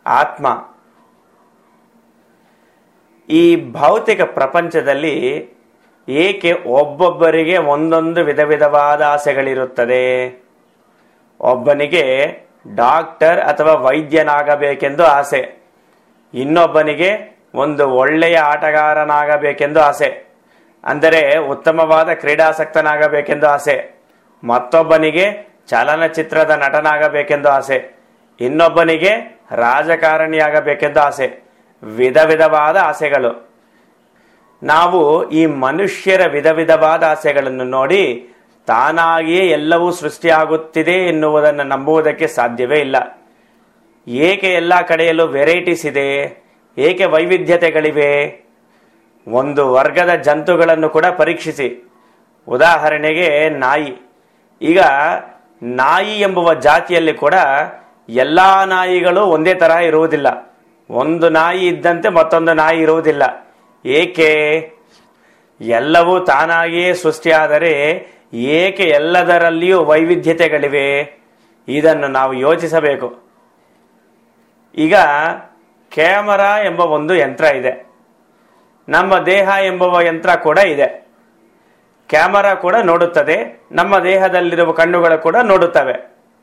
ಆತ್ಮ ಈ ಭೌತಿಕ ಪ್ರಪಂಚದಲ್ಲಿ ಏಕೆ ಒಬ್ಬೊಬ್ಬರಿಗೆ ಒಂದೊಂದು ವಿಧ ವಿಧವಾದ ಆಸೆಗಳಿರುತ್ತದೆ ಒಬ್ಬನಿಗೆ ಡಾಕ್ಟರ್ ಅಥವಾ ವೈದ್ಯನಾಗಬೇಕೆಂದು ಆಸೆ ಇನ್ನೊಬ್ಬನಿಗೆ ಒಂದು ಒಳ್ಳೆಯ ಆಟಗಾರನಾಗಬೇಕೆಂದು ಆಸೆ ಅಂದರೆ ಉತ್ತಮವಾದ ಕ್ರೀಡಾಸಕ್ತನಾಗಬೇಕೆಂದು ಆಸೆ ಮತ್ತೊಬ್ಬನಿಗೆ ಚಲನಚಿತ್ರದ ನಟನಾಗಬೇಕೆಂದು ಆಸೆ ಇನ್ನೊಬ್ಬನಿಗೆ ರಾಜಕಾರಣಿಯಾಗಬೇಕೆಂದು ಆಸೆ ವಿಧ ವಿಧವಾದ ಆಸೆಗಳು ನಾವು ಈ ಮನುಷ್ಯರ ವಿಧ ವಿಧವಾದ ಆಸೆಗಳನ್ನು ನೋಡಿ ತಾನಾಗಿಯೇ ಎಲ್ಲವೂ ಸೃಷ್ಟಿಯಾಗುತ್ತಿದೆ ಎನ್ನುವುದನ್ನು ನಂಬುವುದಕ್ಕೆ ಸಾಧ್ಯವೇ ಇಲ್ಲ ಏಕೆ ಎಲ್ಲ ಕಡೆಯಲ್ಲೂ ವೆರೈಟೀಸ್ ಇದೆ ಏಕೆ ವೈವಿಧ್ಯತೆಗಳಿವೆ ಒಂದು ವರ್ಗದ ಜಂತುಗಳನ್ನು ಕೂಡ ಪರೀಕ್ಷಿಸಿ ಉದಾಹರಣೆಗೆ ನಾಯಿ ಈಗ ನಾಯಿ ಎಂಬುವ ಜಾತಿಯಲ್ಲಿ ಕೂಡ ಎಲ್ಲಾ ನಾಯಿಗಳು ಒಂದೇ ತರಹ ಇರುವುದಿಲ್ಲ ಒಂದು ನಾಯಿ ಇದ್ದಂತೆ ಮತ್ತೊಂದು ನಾಯಿ ಇರುವುದಿಲ್ಲ ಏಕೆ ಎಲ್ಲವೂ ತಾನಾಗಿಯೇ ಸೃಷ್ಟಿಯಾದರೆ ಏಕೆ ಎಲ್ಲದರಲ್ಲಿಯೂ ವೈವಿಧ್ಯತೆಗಳಿವೆ ಇದನ್ನು ನಾವು ಯೋಚಿಸಬೇಕು ಈಗ ಕ್ಯಾಮರಾ ಎಂಬ ಒಂದು ಯಂತ್ರ ಇದೆ ನಮ್ಮ ದೇಹ ಎಂಬುವ ಯಂತ್ರ ಕೂಡ ಇದೆ ಕ್ಯಾಮರಾ ಕೂಡ ನೋಡುತ್ತದೆ ನಮ್ಮ ದೇಹದಲ್ಲಿರುವ ಕಣ್ಣುಗಳು ಕೂಡ ನೋಡುತ್ತವೆ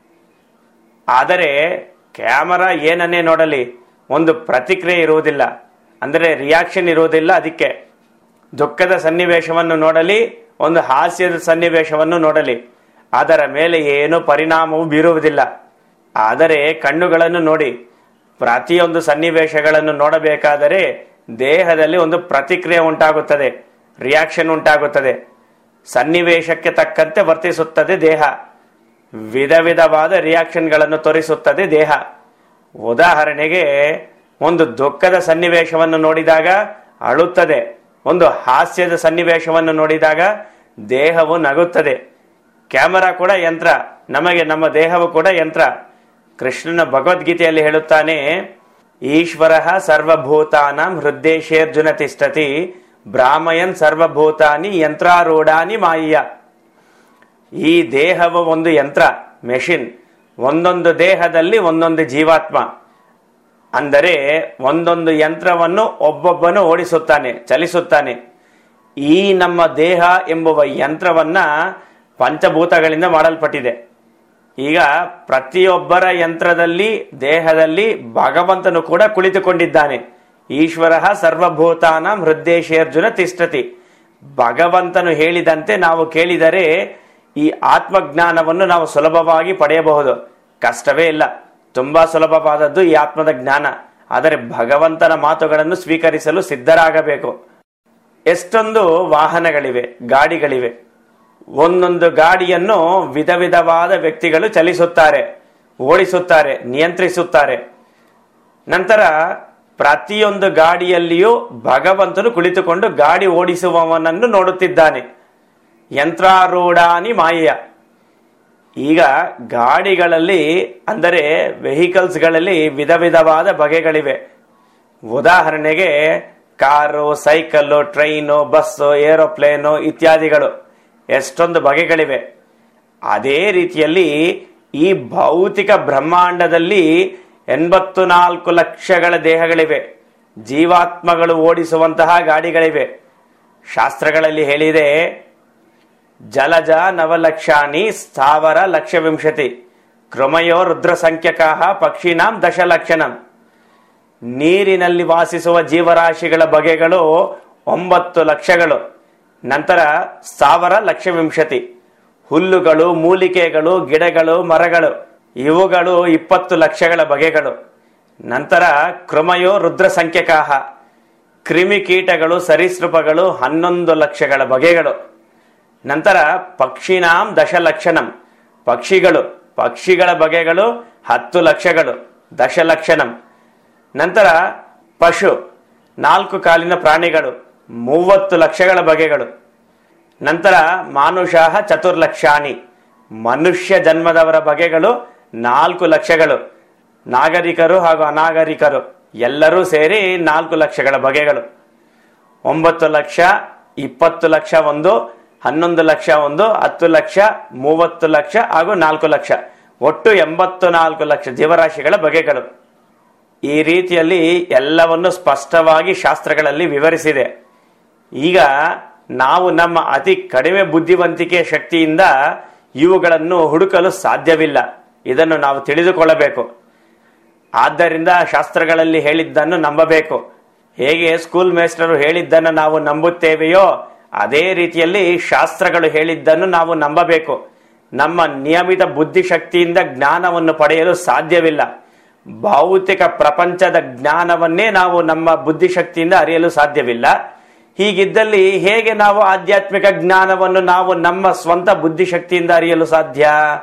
ಆದರೆ ಕ್ಯಾಮರಾ ಏನನ್ನೇ ನೋಡಲಿ ಒಂದು ಪ್ರತಿಕ್ರಿಯೆ ಇರುವುದಿಲ್ಲ ಅಂದರೆ ರಿಯಾಕ್ಷನ್ ಇರುವುದಿಲ್ಲ ಅದಕ್ಕೆ ದುಃಖದ ಸನ್ನಿವೇಶವನ್ನು ನೋಡಲಿ ಒಂದು ಹಾಸ್ಯದ ಸನ್ನಿವೇಶವನ್ನು ನೋಡಲಿ ಅದರ ಮೇಲೆ ಏನು ಪರಿಣಾಮವು ಬೀರುವುದಿಲ್ಲ ಆದರೆ ಕಣ್ಣುಗಳನ್ನು ನೋಡಿ ಪ್ರತಿಯೊಂದು ಸನ್ನಿವೇಶಗಳನ್ನು ನೋಡಬೇಕಾದರೆ ದೇಹದಲ್ಲಿ ಒಂದು ಪ್ರತಿಕ್ರಿಯೆ ಉಂಟಾಗುತ್ತದೆ ರಿಯಾಕ್ಷನ್ ಉಂಟಾಗುತ್ತದೆ ಸನ್ನಿವೇಶಕ್ಕೆ ತಕ್ಕಂತೆ ವರ್ತಿಸುತ್ತದೆ ದೇಹ ವಿಧ ವಿಧವಾದ ರಿಯಾಕ್ಷನ್ಗಳನ್ನು ತೋರಿಸುತ್ತದೆ ದೇಹ ಉದಾಹರಣೆಗೆ ಒಂದು ದುಃಖದ ಸನ್ನಿವೇಶವನ್ನು ನೋಡಿದಾಗ ಅಳುತ್ತದೆ ಒಂದು ಹಾಸ್ಯದ ಸನ್ನಿವೇಶವನ್ನು ನೋಡಿದಾಗ ದೇಹವು ನಗುತ್ತದೆ ಕ್ಯಾಮರಾ ಕೂಡ ಯಂತ್ರ ನಮಗೆ ನಮ್ಮ ದೇಹವು ಕೂಡ ಯಂತ್ರ ಕೃಷ್ಣನ ಭಗವದ್ಗೀತೆಯಲ್ಲಿ ಹೇಳುತ್ತಾನೆ ಈಶ್ವರ ಸರ್ವಭೂತಾನಾಂ ಹೃದ್ದೇಶೇರ್ಜುನ ತಿಷ್ಠತಿ ಬ್ರಾಹ್ಮಯನ್ ಸರ್ವಭೂತಾನಿ ಯಂತ್ರಾರೂಢಾನಿ ಮಾಯಿಯ ಈ ದೇಹವು ಒಂದು ಯಂತ್ರ ಮೆಷಿನ್ ಒಂದೊಂದು ದೇಹದಲ್ಲಿ ಒಂದೊಂದು ಜೀವಾತ್ಮ ಅಂದರೆ ಒಂದೊಂದು ಯಂತ್ರವನ್ನು ಒಬ್ಬೊಬ್ಬನು ಓಡಿಸುತ್ತಾನೆ ಚಲಿಸುತ್ತಾನೆ ಈ ನಮ್ಮ ದೇಹ ಎಂಬುವ ಯಂತ್ರವನ್ನ ಪಂಚಭೂತಗಳಿಂದ ಮಾಡಲ್ಪಟ್ಟಿದೆ ಈಗ ಪ್ರತಿಯೊಬ್ಬರ ಯಂತ್ರದಲ್ಲಿ ದೇಹದಲ್ಲಿ ಭಗವಂತನು ಕೂಡ ಕುಳಿತುಕೊಂಡಿದ್ದಾನೆ ಈಶ್ವರ ಸರ್ವಭೂತಾನ ಹೃದ್ದೇಶೇರ್ಜುನ ತಿಷ್ಠತಿ ಭಗವಂತನು ಹೇಳಿದಂತೆ ನಾವು ಕೇಳಿದರೆ ಈ ಆತ್ಮಜ್ಞಾನವನ್ನು ನಾವು ಸುಲಭವಾಗಿ ಪಡೆಯಬಹುದು ಕಷ್ಟವೇ ಇಲ್ಲ ತುಂಬಾ ಸುಲಭವಾದದ್ದು ಈ ಆತ್ಮದ ಜ್ಞಾನ ಆದರೆ ಭಗವಂತನ ಮಾತುಗಳನ್ನು ಸ್ವೀಕರಿಸಲು ಸಿದ್ಧರಾಗಬೇಕು ಎಷ್ಟೊಂದು ವಾಹನಗಳಿವೆ ಗಾಡಿಗಳಿವೆ ಒಂದೊಂದು ಗಾಡಿಯನ್ನು ವಿಧ ವಿಧವಾದ ವ್ಯಕ್ತಿಗಳು ಚಲಿಸುತ್ತಾರೆ ಓಡಿಸುತ್ತಾರೆ ನಿಯಂತ್ರಿಸುತ್ತಾರೆ ನಂತರ ಪ್ರತಿಯೊಂದು ಗಾಡಿಯಲ್ಲಿಯೂ ಭಗವಂತನು ಕುಳಿತುಕೊಂಡು ಗಾಡಿ ಓಡಿಸುವವನನ್ನು ನೋಡುತ್ತಿದ್ದಾನೆ ಯಂತ್ರಾರೂಢಾನಿ ಮಾಯ ಈಗ ಗಾಡಿಗಳಲ್ಲಿ ಅಂದರೆ ವೆಹಿಕಲ್ಸ್ಗಳಲ್ಲಿ ವಿಧ ವಿಧವಾದ ಬಗೆಗಳಿವೆ ಉದಾಹರಣೆಗೆ car cycle train bus aeroplane ಇತ್ಯಾದಿಗಳು ಎಷ್ಟೊಂದು ಬಗೆಗಳಿವೆ ಅದೇ ರೀತಿಯಲ್ಲಿ ಈ ಭೌತಿಕ ಬ್ರಹ್ಮಾಂಡದಲ್ಲಿ ಎಂಬತ್ತು ನಾಲ್ಕು ಲಕ್ಷಗಳ ದೇಹಗಳಿವೆ ಜೀವಾತ್ಮಗಳು ಓಡಿಸುವಂತಹ ಗಾಡಿಗಳಿವೆ ಶಾಸ್ತ್ರಗಳಲ್ಲಿ ಹೇಳಿದೆ ಜಲಜ ನವಲಕ್ಷಾನಿ ಸ್ಥಾವರ ಲಕ್ಷವಿಂಶತಿ ಕೃಮಯೋ ರುದ್ರ ಸಂಖ್ಯಕಃ ಪಕ್ಷಿನಾಂ ದಶಲಕ್ಷಣಂ ನೀರಿನಲ್ಲಿ ವಾಸಿಸುವ ಜೀವರಾಶಿಗಳ ಬಗೆಗಳು ಒಂಬತ್ತು ಲಕ್ಷಗಳು ನಂತರ ಸಾವಿರ ಲಕ್ಷವಿಂಶತಿ ಹುಲ್ಲುಗಳು ಮೂಲಿಕೆಗಳು ಗಿಡಗಳು ಮರಗಳು ಇವುಗಳು ಇಪ್ಪತ್ತು ಲಕ್ಷಗಳ ಬಗೆಗಳು ನಂತರ ಕೃಮಯೋ ರುದ್ರ ಸಂಖ್ಯಕಾಹ ಕ್ರಿಮಿಕೀಟಗಳು ಸರೀಸೃಪಗಳು ಹನ್ನೊಂದು ಲಕ್ಷಗಳ ಬಗೆಗಳು ನಂತರ ಪಕ್ಷಿನಾಂ ದಶಲಕ್ಷಣಂ ಪಕ್ಷಿಗಳು ಪಕ್ಷಿಗಳ ಬಗೆಗಳು ಹತ್ತು ಲಕ್ಷಗಳು ದಶಲಕ್ಷಣಂ ನಂತರ ಪಶು ನಾಲ್ಕು ಕಾಲಿನ ಪ್ರಾಣಿಗಳು ಮೂವತ್ತು ಲಕ್ಷಗಳ ಬಗೆಗಳು ನಂತರ ಮಾನುಷಾಹ ಚತುರ್ಲಕ್ಷಾಣಿ ಮನುಷ್ಯ ಜನ್ಮದವರ ಬಗೆಗಳು ನಾಲ್ಕು ಲಕ್ಷಗಳು ನಾಗರಿಕರು ಹಾಗೂ ಅನಾಗರಿಕರು ಎಲ್ಲರೂ ಸೇರಿ ನಾಲ್ಕು ಲಕ್ಷಗಳ ಬಗೆಗಳು ಒಂಬತ್ತು ಲಕ್ಷ ಇಪ್ಪತ್ತು ಲಕ್ಷ ಒಂದು ಹನ್ನೊಂದು ಲಕ್ಷ ಒಂದು ಹತ್ತು ಲಕ್ಷ ಮೂವತ್ತು ಲಕ್ಷ ಹಾಗೂ ನಾಲ್ಕು ಲಕ್ಷ ಒಟ್ಟು ಎಂಬತ್ತು ನಾಲ್ಕು ಲಕ್ಷ ಜೀವರಾಶಿಗಳ ಬಗೆಗಳು ಈ ರೀತಿಯಲ್ಲಿ ಎಲ್ಲವನ್ನು ಸ್ಪಷ್ಟವಾಗಿ ಶಾಸ್ತ್ರಗಳಲ್ಲಿ ವಿವರಿಸಿದೆ ಈಗ ನಾವು ನಮ್ಮ ಅತಿ ಕಡಿಮೆ ಬುದ್ಧಿವಂತಿಕೆ ಶಕ್ತಿಯಿಂದ ಇವುಗಳನ್ನು ಹುಡುಕಲು ಸಾಧ್ಯವಿಲ್ಲ ಇದನ್ನು ನಾವು ತಿಳಿದುಕೊಳ್ಳಬೇಕು ಆದ್ದರಿಂದ ಶಾಸ್ತ್ರಗಳಲ್ಲಿ ಹೇಳಿದ್ದನ್ನು ನಂಬಬೇಕು ಹೇಗೆ ಸ್ಕೂಲ್ ಮೇಸ್ಟರು ಹೇಳಿದ್ದನ್ನು ನಾವು ನಂಬುತ್ತೇವೆಯೋ ಅದೇ ರೀತಿಯಲ್ಲಿ ಶಾಸ್ತ್ರಗಳು ಹೇಳಿದ್ದನ್ನು ನಾವು ನಂಬಬೇಕು ನಮ್ಮ ನಿಯಮಿತ ಬುದ್ಧಿಶಕ್ತಿಯಿಂದ ಜ್ಞಾನವನ್ನು ಪಡೆಯಲು ಸಾಧ್ಯವಿಲ್ಲ ಭೌತಿಕ ಪ್ರಪಂಚದ ಜ್ಞಾನವನ್ನೇ ನಾವು ನಮ್ಮ ಬುದ್ಧಿಶಕ್ತಿಯಿಂದ ಅರಿಯಲು ಸಾಧ್ಯವಿಲ್ಲ ಹೀಗಿದ್ದಲ್ಲಿ ಹೇಗೆ ನಾವು ಆಧ್ಯಾತ್ಮಿಕ ಜ್ಞಾನವನ್ನು ನಾವು ನಮ್ಮ ಸ್ವಂತ ಬುದ್ಧಿಶಕ್ತಿಯಿಂದ ಅರಿಯಲು ಸಾಧ್ಯ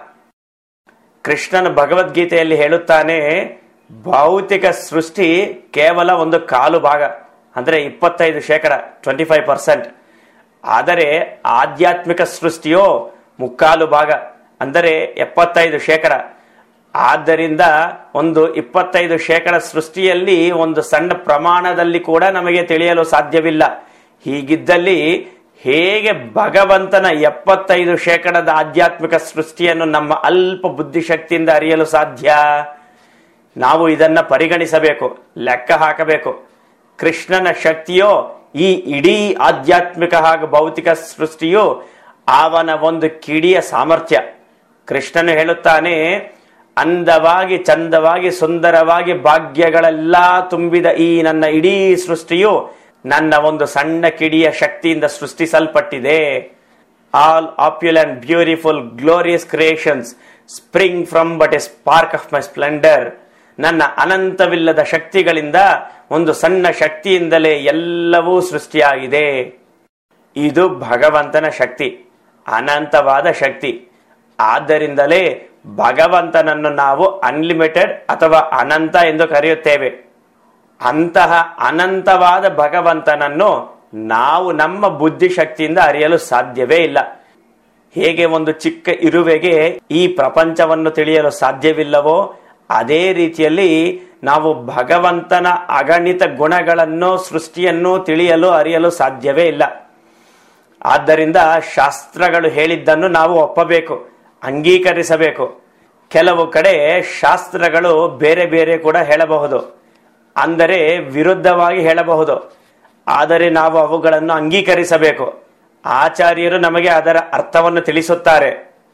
ಕೃಷ್ಣನ ಭಗವದ್ಗೀತೆಯಲ್ಲಿ ಹೇಳುತ್ತಾನೆ ಭೌತಿಕ ಸೃಷ್ಟಿ ಕೇವಲ ಒಂದು ಕಾಲು ಭಾಗ ಅಂದ್ರೆ ಇಪ್ಪತ್ತೈದು ಶೇಕಡ ಟ್ವೆಂಟಿ ಫೈವ್ ಪರ್ಸೆಂಟ್ ಆದರೆ ಆಧ್ಯಾತ್ಮಿಕ ಸೃಷ್ಟಿಯೋ ಮುಕ್ಕಾಲು ಭಾಗ ಅಂದರೆ ಎಪ್ಪತ್ತೈದು ಶೇಕಡ ಆದ್ದರಿಂದ ಒಂದು ಇಪ್ಪತ್ತೈದು ಶೇಕಡ ಸೃಷ್ಟಿಯಲ್ಲಿ ಒಂದು ಸಣ್ಣ ಪ್ರಮಾಣದಲ್ಲಿ ಕೂಡ ನಮಗೆ ತಿಳಿಯಲು ಸಾಧ್ಯವಿಲ್ಲ ಹೀಗಿದ್ದಲ್ಲಿ ಹೇಗೆ ಭಗವಂತನ ಎಪ್ಪತ್ತೈದು ಶೇಕಡದ ಆಧ್ಯಾತ್ಮಿಕ ಸೃಷ್ಟಿಯನ್ನು ನಮ್ಮ ಅಲ್ಪ ಬುದ್ಧಿಶಕ್ತಿಯಿಂದ ಅರಿಯಲು ಸಾಧ್ಯ ನಾವು ಇದನ್ನ ಪರಿಗಣಿಸಬೇಕು ಲೆಕ್ಕ ಹಾಕಬೇಕು ಕೃಷ್ಣನ ಶಕ್ತಿಯೋ ಈ ಇಡೀ ಆಧ್ಯಾತ್ಮಿಕ ಹಾಗೂ ಭೌತಿಕ ಸೃಷ್ಟಿಯು ಅವನ ಒಂದು ಕಿಡಿಯ ಸಾಮರ್ಥ್ಯ ಕೃಷ್ಣನು ಹೇಳುತ್ತಾನೆ ಅಂದವಾಗಿ ಚಂದವಾಗಿ ಸುಂದರವಾಗಿ ಭಾಗ್ಯಗಳೆಲ್ಲ ತುಂಬಿದ ಈ ನನ್ನ ಇಡೀ ಸೃಷ್ಟಿಯು ನನ್ನ ಒಂದು ಸಣ್ಣ ಕಿಡಿಯ ಶಕ್ತಿಯಿಂದ ಸೃಷ್ಟಿಸಲ್ಪಟ್ಟಿದೆ all opulent beautiful glorious creations spring from but a spark of my splendour ನನ್ನ ಅನಂತವಿಲ್ಲದ ಶಕ್ತಿಗಳಿಂದ ಒಂದು ಸಣ್ಣ ಶಕ್ತಿಯಿಂದಲೇ ಎಲ್ಲವೂ ಸೃಷ್ಟಿಯಾಗಿದೆ ಇದು ಭಗವಂತನ ಶಕ್ತಿ ಅನಂತವಾದ ಶಕ್ತಿ ಆದ್ದರಿಂದಲೇ ಭಗವಂತನನ್ನು ನಾವು ಅನ್ಲಿಮಿಟೆಡ್ ಅಥವಾ ಅನಂತ ಎಂದು ಕರೆಯುತ್ತೇವೆ ಅಂತಹ ಅನಂತವಾದ ಭಗವಂತನನ್ನು ನಾವು ನಮ್ಮ ಬುದ್ಧಿಶಕ್ತಿಯಿಂದ ಅರಿಯಲು ಸಾಧ್ಯವೇ ಇಲ್ಲ ಹೇಗೆ ಒಂದು ಚಿಕ್ಕ ಇರುವೆಗೆ ಈ ಪ್ರಪಂಚವನ್ನು ತಿಳಿಯಲು ಸಾಧ್ಯವಿಲ್ಲವೋ ಅದೇ ರೀತಿಯಲ್ಲಿ ನಾವು ಭಗವಂತನ ಅಗಣಿತ ಗುಣಗಳನ್ನು ಸೃಷ್ಟಿಯನ್ನು ತಿಳಿಯಲು ಅರಿಯಲು ಸಾಧ್ಯವೇ ಇಲ್ಲ ಆದ್ದರಿಂದ ಶಾಸ್ತ್ರಗಳು ಹೇಳಿದ್ದನ್ನು ನಾವು ಒಪ್ಪಬೇಕು ಅಂಗೀಕರಿಸಬೇಕು ಕೆಲವು ಕಡೆ ಶಾಸ್ತ್ರಗಳು ಬೇರೆ ಬೇರೆ ಕೂಡ ಹೇಳಬಹುದು ಅಂದರೆ ವಿರುದ್ಧವಾಗಿ ಹೇಳಬಹುದು ಆದರೆ ನಾವು ಅವುಗಳನ್ನು ಅಂಗೀಕರಿಸಬೇಕು ಆಚಾರ್ಯರು ನಮಗೆ ಅದರ ಅರ್ಥವನ್ನು ತಿಳಿಸುತ್ತಾರೆ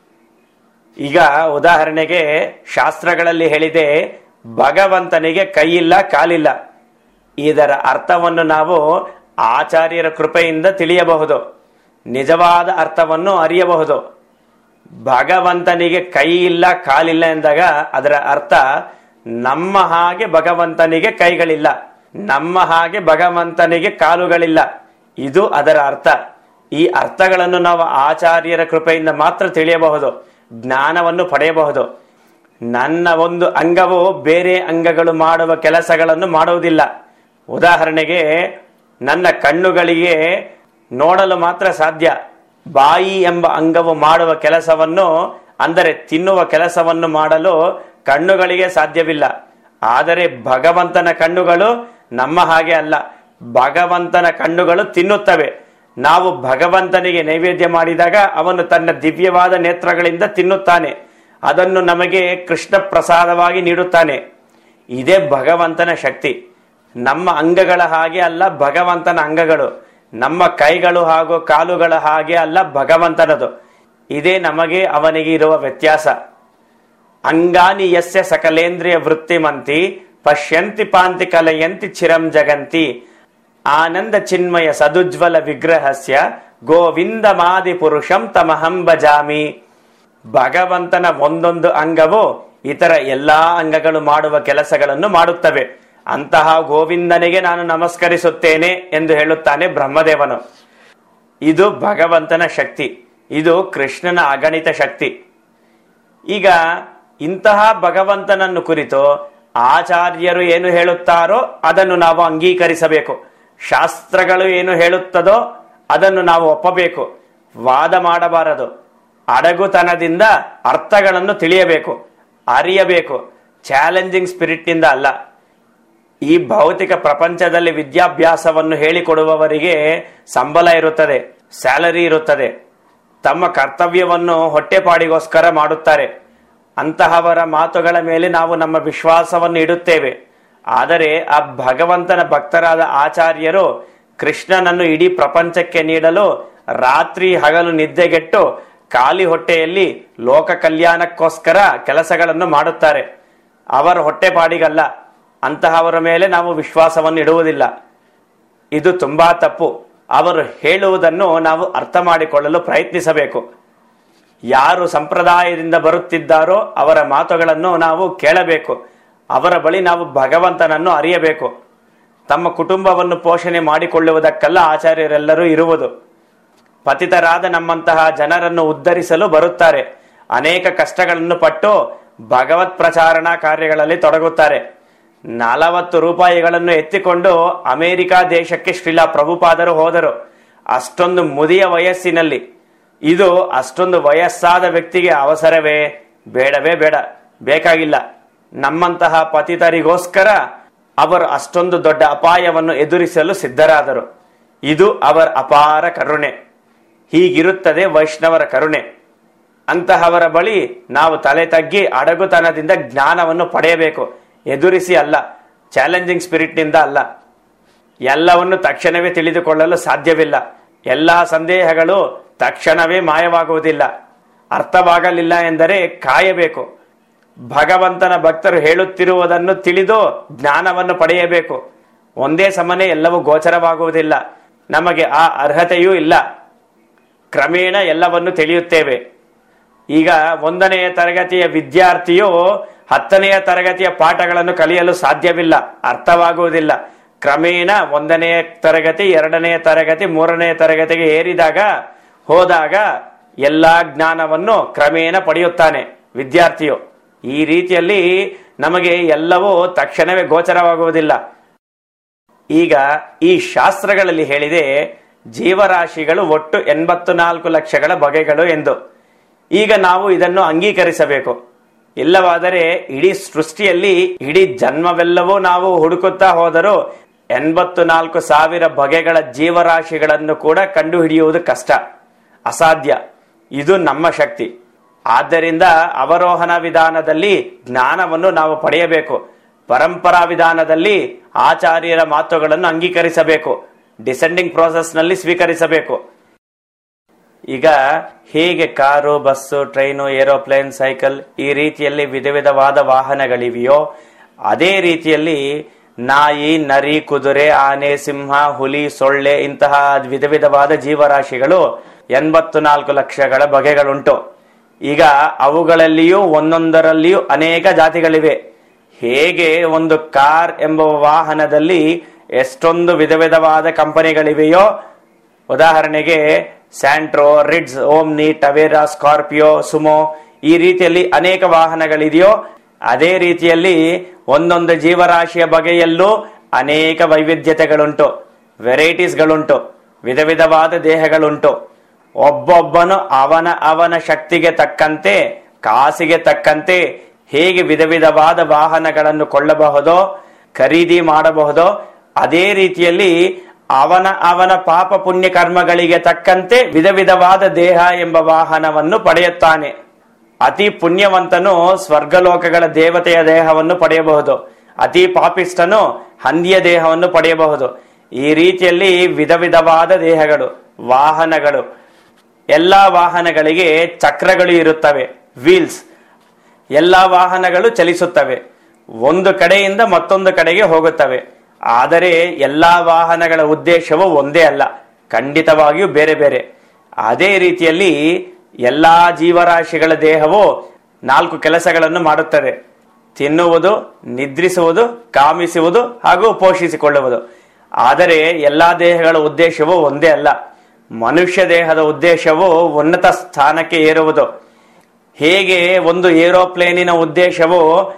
ಈಗ ಉದಾಹರಣೆಗೆ ಶಾಸ್ತ್ರಗಳಲ್ಲಿ ಹೇಳಿದೆ ಭಗವಂತನಿಗೆ ಕೈಯಿಲ್ಲ ಕಾಲಿಲ್ಲ ಇದರ ಅರ್ಥವನ್ನು ನಾವು ಆಚಾರ್ಯರ ಕೃಪೆಯಿಂದ ತಿಳಿಯಬಹುದು ನಿಜವಾದ ಅರ್ಥವನ್ನು ಅರಿಯಬಹುದು ಭಗವಂತನಿಗೆ ಕೈ ಇಲ್ಲ ಕಾಲಿಲ್ಲ ಎಂದಾಗ ಅದರ ಅರ್ಥ ನಮ್ಮ ಹಾಗೆ ಭಗವಂತನಿಗೆ ಕೈಗಳಿಲ್ಲ ನಮ್ಮ ಹಾಗೆ ಭಗವಂತನಿಗೆ ಕಾಲುಗಳಿಲ್ಲ ಇದು ಅದರ ಅರ್ಥ ಈ ಅರ್ಥಗಳನ್ನು ನಾವು ಆಚಾರ್ಯರ ಕೃಪೆಯಿಂದ ಮಾತ್ರ ತಿಳಿಯಬಹುದು ಜ್ಞಾನವನ್ನು ಪಡೆಯಬಹುದು ನನ್ನ ಒಂದು ಅಂಗವು ಬೇರೆ ಅಂಗಗಳು ಮಾಡುವ ಕೆಲಸಗಳನ್ನು ಮಾಡುವುದಿಲ್ಲ ಉದಾಹರಣೆಗೆ ನನ್ನ ಕಣ್ಣುಗಳಿಗೆ ನೋಡಲು ಮಾತ್ರ ಸಾಧ್ಯ ಬಾಯಿ ಎಂಬ ಅಂಗವು ಮಾಡುವ ಕೆಲಸವನ್ನು ಅಂದರೆ ತಿನ್ನುವ ಕೆಲಸವನ್ನು ಮಾಡಲು ಕಣ್ಣುಗಳಿಗೆ ಸಾಧ್ಯವಿಲ್ಲ ಆದರೆ ಭಗವಂತನ ಕಣ್ಣುಗಳು ನಮ್ಮ ಹಾಗೆ ಅಲ್ಲ ಭಗವಂತನ ಕಣ್ಣುಗಳು ತಿನ್ನುತ್ತವೆ ನಾವು ಭಗವಂತನಿಗೆ ನೈವೇದ್ಯ ಮಾಡಿದಾಗ ಅವನು ತನ್ನ ದಿವ್ಯವಾದ ನೇತ್ರಗಳಿಂದ ತಿನ್ನುತ್ತಾನೆ ಅದನ್ನು ನಮಗೆ ಕೃಷ್ಣ ಪ್ರಸಾದವಾಗಿ ನೀಡುತ್ತಾನೆ ಇದೇ ಭಗವಂತನ ಶಕ್ತಿ ನಮ್ಮ ಅಂಗಗಳ ಹಾಗೆ ಅಲ್ಲ ಭಗವಂತನ ಅಂಗಗಳು ನಮ್ಮ ಕೈಗಳು ಹಾಗೂ ಕಾಲುಗಳ ಹಾಗೆ ಅಲ್ಲ ಭಗವಂತನದು ಇದೇ ನಮಗೆ ಅವನಿಗೆ ಇರುವ ವ್ಯತ್ಯಾಸ ಅಂಗಾನಿ ಯಸ್ಯ ಸಕಲೇಂದ್ರಿಯ ವೃತ್ತಿಮಂತಿ ಪಶ್ಯಂತಿ ಪಾಂತಿ ಕಲಯಂತಿ ಚಿರಂ ಜಗಂತಿ ಆನಂದ ಚಿನ್ಮಯ ಸದುಜ್ವಲ ವಿಗ್ರಹಸ್ಯ ಗೋವಿಂದ ಮಾದಿ ಪುರುಷಂ ತಮಹಂ ಭಜಾಮಿ ಭಗವಂತನ ಒಂದೊಂದು ಅಂಗವು ಇತರ ಎಲ್ಲಾ ಅಂಗಗಳು ಮಾಡುವ ಕೆಲಸಗಳನ್ನು ಮಾಡುತ್ತವೆ ಅಂತಹ ಗೋವಿಂದನಿಗೆ ನಾನು ನಮಸ್ಕರಿಸುತ್ತೇನೆ ಎಂದು ಹೇಳುತ್ತಾನೆ ಬ್ರಹ್ಮದೇವನು ಇದು ಭಗವಂತನ ಶಕ್ತಿ ಇದು ಕೃಷ್ಣನ ಅಗಣಿತ ಶಕ್ತಿ ಈಗ ಇಂತಹ ಭಗವಂತನನ್ನು ಕುರಿತು ಆಚಾರ್ಯರು ಏನು ಹೇಳುತ್ತಾರೋ ಅದನ್ನು ನಾವು ಅಂಗೀಕರಿಸಬೇಕು ಶಾಸ್ತ್ರಗಳು ಏನು ಹೇಳುತ್ತದೋ ಅದನ್ನು ನಾವು ಒಪ್ಪಬೇಕು ವಾದ ಮಾಡಬಾರದು ಅಡಗುತನದಿಂದ ಅರ್ಥಗಳನ್ನು ತಿಳಿಯಬೇಕು ಅರಿಯಬೇಕು ಚಾಲೆಂಜಿಂಗ್ ಸ್ಪಿರಿಟ್ನಿಂದ ಅಲ್ಲ ಈ ಭೌತಿಕ ಪ್ರಪಂಚದಲ್ಲಿ ವಿದ್ಯಾಭ್ಯಾಸವನ್ನು ಹೇಳಿಕೊಡುವವರಿಗೆ ಸಂಬಳ ಇರುತ್ತದೆ ಸ್ಯಾಲರಿ ಇರುತ್ತದೆ ತಮ್ಮ ಕರ್ತವ್ಯವನ್ನು ಹೊಟ್ಟೆಪಾಡಿಗೋಸ್ಕರ ಮಾಡುತ್ತಾರೆ ಅಂತಹವರ ಮಾತುಗಳ ಮೇಲೆ ನಾವು ನಮ್ಮ ವಿಶ್ವಾಸವನ್ನು ಇಡುತ್ತೇವೆ ಆದರೆ ಆ ಭಗವಂತನ ಭಕ್ತರಾದ ಆಚಾರ್ಯರು ಕೃಷ್ಣನನ್ನು ಇಡೀ ಪ್ರಪಂಚಕ್ಕೆ ನೀಡಲು ರಾತ್ರಿ ಹಗಲು ನಿದ್ದೆಗೆಟ್ಟು ಖಾಲಿ ಹೊಟ್ಟೆಯಲ್ಲಿ ಲೋಕ ಕಲ್ಯಾಣಕ್ಕೋಸ್ಕರ ಕೆಲಸಗಳನ್ನು ಮಾಡುತ್ತಾರೆ ಅವರ ಹೊಟ್ಟೆಪಾಡಿಗಲ್ಲ ಅಂತಹವರ ಮೇಲೆ ನಾವು ವಿಶ್ವಾಸವನ್ನು ಇಡುವುದಿಲ್ಲ ಇದು ತುಂಬಾ ತಪ್ಪು ಅವರು ಹೇಳುವುದನ್ನು ನಾವು ಅರ್ಥ ಮಾಡಿಕೊಳ್ಳಲು ಪ್ರಯತ್ನಿಸಬೇಕು ಯಾರು ಸಂಪ್ರದಾಯದಿಂದ ಬರುತ್ತಿದ್ದಾರೋ ಅವರ ಮಾತುಗಳನ್ನು ನಾವು ಕೇಳಬೇಕು ಅವರ ಬಳಿ ನಾವು ಭಗವಂತನನ್ನು ಅರಿಯಬೇಕು ತಮ್ಮ ಕುಟುಂಬವನ್ನು ಪೋಷಣೆ ಮಾಡಿಕೊಳ್ಳುವುದಕ್ಕಲ್ಲ ಆಚಾರ್ಯರೆಲ್ಲರೂ ಇರುವುದು ಪತಿತರಾದ ನಮ್ಮಂತಹ ಜನರನ್ನು ಉದ್ಧರಿಸಲು ಬರುತ್ತಾರೆ ಅನೇಕ ಕಷ್ಟಗಳನ್ನು ಪಟ್ಟು ಭಗವತ್ ಪ್ರಚಾರಣಾ ಕಾರ್ಯಗಳಲ್ಲಿ ತೊಡಗುತ್ತಾರೆ ನಲವತ್ತು ರೂಪಾಯಿಗಳನ್ನು ಎತ್ತಿಕೊಂಡು ಅಮೆರಿಕ ದೇಶಕ್ಕೆ ಶ್ರೀಲಾ ಪ್ರಭುಪಾದರು ಹೋದರು ಅಷ್ಟೊಂದು ಮುದಿಯ ವಯಸ್ಸಿನಲ್ಲಿ ಇದು ಅಷ್ಟೊಂದು ವಯಸ್ಸಾದ ವ್ಯಕ್ತಿಗೆ ಅವಸರವೇ ಬೇಡವೇ ಬೇಡ ಬೇಕಾಗಿಲ್ಲ ನಮ್ಮಂತಹ ಪತಿತರಿಗೋಸ್ಕರ ಅವರು ಅಷ್ಟೊಂದು ದೊಡ್ಡ ಅಪಾಯವನ್ನು ಎದುರಿಸಲು ಸಿದ್ಧರಾದರು ಇದು ಅವರ ಅಪಾರ ಕರುಣೆ ಹೀಗಿರುತ್ತದೆ ವೈಷ್ಣವರ ಕರುಣೆ ಅಂತಹವರ ಬಳಿ ನಾವು ತಲೆ ತಗ್ಗಿ ಅಡಗುತನದಿಂದ ಜ್ಞಾನವನ್ನು ಪಡೆಯಬೇಕು ಎದುರಿಸಿ ಅಲ್ಲ ಚಾಲೆಂಜಿಂಗ್ ಸ್ಪಿರಿಟ್ನಿಂದ ಅಲ್ಲ ಎಲ್ಲವನ್ನು ತಕ್ಷಣವೇ ತಿಳಿದುಕೊಳ್ಳಲು ಸಾಧ್ಯವಿಲ್ಲ ಎಲ್ಲಾ ಸಂದೇಹಗಳು ತಕ್ಷಣವೇ ಮಾಯವಾಗುವುದಿಲ್ಲ ಅರ್ಥವಾಗಲಿಲ್ಲ ಎಂದರೆ ಕಾಯಬೇಕು ಭಗವಂತನ ಭಕ್ತರು ಹೇಳುತ್ತಿರುವುದನ್ನು ತಿಳಿದು ಜ್ಞಾನವನ್ನು ಪಡೆಯಬೇಕು ಒಂದೇ ಸಮನೆ ಎಲ್ಲವೂ ಗೋಚರವಾಗುವುದಿಲ್ಲ ನಮಗೆ ಆ ಅರ್ಹತೆಯೂ ಇಲ್ಲ ಕ್ರಮೇಣ ಎಲ್ಲವನ್ನು ತಿಳಿಯುತ್ತೇವೆ ಈಗ ಒಂದನೆಯ ತರಗತಿಯ ವಿದ್ಯಾರ್ಥಿಯು ಹತ್ತನೆಯ ತರಗತಿಯ ಪಾಠಗಳನ್ನು ಕಲಿಯಲು ಸಾಧ್ಯವಿಲ್ಲ ಅರ್ಥವಾಗುವುದಿಲ್ಲ ಕ್ರಮೇಣ ಒಂದನೆಯ ತರಗತಿ ಎರಡನೆಯ ತರಗತಿ ಮೂರನೆಯ ತರಗತಿಗೆ ಏರಿದಾಗ ಹೋದಾಗ ಎಲ್ಲಾ ಜ್ಞಾನವನ್ನು ಕ್ರಮೇಣ ಪಡೆಯುತ್ತಾನೆ ವಿದ್ಯಾರ್ಥಿಯು ಈ ರೀತಿಯಲ್ಲಿ ನಮಗೆ ಎಲ್ಲವೂ ತಕ್ಷಣವೇ ಗೋಚರವಾಗುವುದಿಲ್ಲ ಈಗ ಈ ಶಾಸ್ತ್ರಗಳಲ್ಲಿ ಹೇಳಿದೆ ಜೀವರಾಶಿಗಳು ಒಟ್ಟು ಎಂಬತ್ತು ನಾಲ್ಕು ಲಕ್ಷಗಳ ಬಗೆಗಳು ಎಂದು ಈಗ ನಾವು ಇದನ್ನು ಅಂಗೀಕರಿಸಬೇಕು ಇಲ್ಲವಾದರೆ ಇಡೀ ಸೃಷ್ಟಿಯಲ್ಲಿ ಇಡೀ ಜನ್ಮವೆಲ್ಲವೂ ನಾವು ಹುಡುಕುತ್ತಾ ಹೋದರೂ ಎಂಬತ್ತು ನಾಲ್ಕು ಸಾವಿರ ಬಗೆಗಳ ಜೀವರಾಶಿಗಳನ್ನು ಕೂಡ ಕಂಡುಹಿಡಿಯುವುದು ಕಷ್ಟ ಅಸಾಧ್ಯ ಇದು ನಮ್ಮ ಶಕ್ತಿ ಆದ್ದರಿಂದ ಅವರೋಹಣ ವಿಧಾನದಲ್ಲಿ ಜ್ಞಾನವನ್ನು ನಾವು ಪಡೆಯಬೇಕು ಪರಂಪರಾ ವಿಧಾನದಲ್ಲಿ ಆಚಾರ್ಯರ ಮಾತುಗಳನ್ನು ಅಂಗೀಕರಿಸಬೇಕು ಡಿಸೆಂಡಿಂಗ್ ನಲ್ಲಿ ಸ್ವೀಕರಿಸಬೇಕು ಈಗ ಹೇಗೆ car bus train aeroplane cycle ಈ ರೀತಿಯಲ್ಲಿ ವಿಧ ವಿಧವಾದ ವಾಹನಗಳಿವೆಯೋ ಅದೇ ರೀತಿಯಲ್ಲಿ ನಾಯಿ ನರಿ ಕುದುರೆ ಆನೆ ಸಿಂಹ ಹುಲಿ ಸೊಳ್ಳೆ ಇಂತಹ ವಿಧ ವಿಧವಾದ ಜೀವರಾಶಿಗಳು ಎಂಬತ್ತು ನಾಲ್ಕು ಲಕ್ಷಗಳ ಬಗೆಗಳುಂಟು ಈಗ ಅವುಗಳಲ್ಲಿಯೂ ಒಂದೊಂದರಲ್ಲಿಯೂ ಅನೇಕ ಜಾತಿಗಳಿವೆ ಹೇಗೆ ಒಂದು ಕಾರ್ ಎಂಬ ವಾಹನದಲ್ಲಿ ಎಷ್ಟೊಂದು ವಿಧ ವಿಧವಾದ ಕಂಪನಿಗಳಿವೆಯೋ ಉದಾಹರಣೆಗೆ ಸ್ಯಾಂಟ್ರೋ ರಿಡ್ಸ್ ಓಮ್ನಿ ಟವೇರಾ ಸ್ಕಾರ್ಪಿಯೋ ಸುಮೋ ಈ ರೀತಿಯಲ್ಲಿ ಅನೇಕ ವಾಹನಗಳಿದೆಯೋ ಅದೇ ರೀತಿಯಲ್ಲಿ ಒಂದೊಂದು ಜೀವರಾಶಿಯ ಬಗೆಯಲ್ಲೂ ಅನೇಕ ವೈವಿಧ್ಯತೆಗಳುಂಟು ವೆರೈಟೀಸ್ಗಳುಂಟು ವಿಧ ವಿಧವಾದ ದೇಹಗಳುಂಟು ಒಬ್ಬೊಬ್ಬನು ಅವನ ಅವನ ಶಕ್ತಿಗೆ ತಕ್ಕಂತೆ ಕಾಸಿಗೆ ತಕ್ಕಂತೆ ಹೇಗೆ ವಿಧ ವಿಧವಾದ ವಾಹನಗಳನ್ನು ಕೊಳ್ಳಬಹುದೋ ಖರೀದಿ ಮಾಡಬಹುದೋ ಅದೇ ರೀತಿಯಲ್ಲಿ ಅವನ ಅವನ ಪಾಪ ಪುಣ್ಯ ಕರ್ಮಗಳಿಗೆ ತಕ್ಕಂತೆ ವಿಧ ವಿಧವಾದ ದೇಹ ಎಂಬ ವಾಹನವನ್ನು ಪಡೆಯುತ್ತಾನೆ ಅತಿ ಪುಣ್ಯವಂತನು ಸ್ವರ್ಗಲೋಕಗಳ ದೇವತೆಯ ದೇಹವನ್ನು ಪಡೆಯಬಹುದು ಅತಿ ಪಾಪಿಷ್ಟನು ಹಂದಿಯ ದೇಹವನ್ನು ಪಡೆಯಬಹುದು ಈ ರೀತಿಯಲ್ಲಿ ವಿಧ ವಿಧವಾದ ದೇಹಗಳು ವಾಹನಗಳು ಎಲ್ಲಾ ವಾಹನಗಳಿಗೆ ಚಕ್ರಗಳು ಇರುತ್ತವೆ ವೀಲ್ಸ್ ಎಲ್ಲಾ ವಾಹನಗಳು ಚಲಿಸುತ್ತವೆ ಒಂದು ಕಡೆಯಿಂದ ಮತ್ತೊಂದು ಕಡೆಗೆ ಹೋಗುತ್ತವೆ ಆದರೆ ಎಲ್ಲಾ ವಾಹನಗಳ ಉದ್ದೇಶವು ಒಂದೇ ಅಲ್ಲ ಖಂಡಿತವಾಗಿಯೂ ಬೇರೆ ಬೇರೆ ಅದೇ ರೀತಿಯಲ್ಲಿ ಎಲ್ಲಾ ಜೀವರಾಶಿಗಳ ದೇಹವು ನಾಲ್ಕು ಕೆಲಸಗಳನ್ನು ಮಾಡುತ್ತದೆ ತಿನ್ನುವುದು ನಿದ್ರಿಸುವುದು ಕಾಮಿಸುವುದು ಹಾಗೂ ಪೋಷಿಸಿಕೊಳ್ಳುವುದು ಆದರೆ ಎಲ್ಲಾ ದೇಹಗಳ ಉದ್ದೇಶವು ಒಂದೇ ಅಲ್ಲ ಮನುಷ್ಯ ದೇಹದ ಉದ್ದೇಶವು ಉನ್ನತ ಸ್ಥಾನಕ್ಕೆ ಏರುವುದು ಹೇಗೆ ಒಂದು ಏರೋಪ್ಲೇನಿನ ಉದ್ದೇಶವು